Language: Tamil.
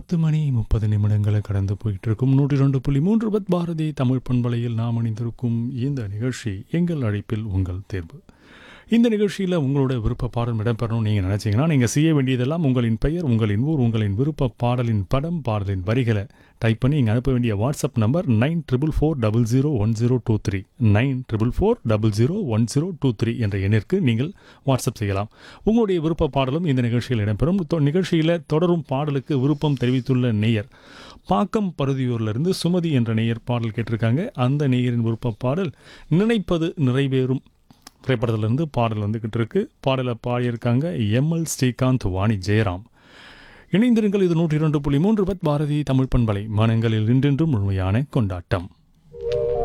பத்து மணி முப்பது நிமிடங்களை கடந்து போயிட்டு இருக்கும் நூற்றி ரெண்டு புள்ளி மூன்று பத் பாரதி தமிழ் பண்பலையில் நாம் அணிந்திருக்கும் இந்த நிகழ்ச்சி எங்கள் அழைப்பில் உங்கள் தேர்வு இந்த நிகழ்ச்சியில் உங்களோட விருப்ப பாடல் இடம்பெறணும்னு நீங்கள் நினச்சிங்கன்னா நீங்கள் செய்ய வேண்டியதெல்லாம் உங்களின் பெயர் உங்களின் ஊர் உங்களின் விருப்ப பாடலின் படம் பாடலின் வரிகளை டைப் பண்ணி நீங்கள் அனுப்ப வேண்டிய WhatsApp number nine triple four double zero one zero two three nine triple four double zero one zero two three என்ற எண்ணிற்கு நீங்கள் வாட்ஸ்அப் செய்யலாம் உங்களுடைய விருப்ப பாடலும் இந்த நிகழ்ச்சியில் இடம்பெறும் தொ- நிகழ்ச்சியில் தொடரும் பாடலுக்கு விருப்பம் தெரிவித்துள்ள நேயர் பாக்கம் பருதியூர்லேருந்து சுமதி என்ற நேயர் பாடல் கேட்டிருக்காங்க அந்த நேயரின் விருப்ப பாடல் நினைப்பது நிறைவேறும் திரைப்படத்திலிருந்து பாடல் வந்துக்கிட்டு இருக்கு பாடலை பாடியிருக்காங்க எம்எல் ஸ்ரீகாந்த் வாணி ஜெயராம் இணைந்திருங்கள் இது நூற்றி இரண்டு புள்ளி மூன்று பத் பாரதி தமிழ் பண்பலை மனங்களில் இன்றென்றும் முழுமையான கொண்டாட்டம்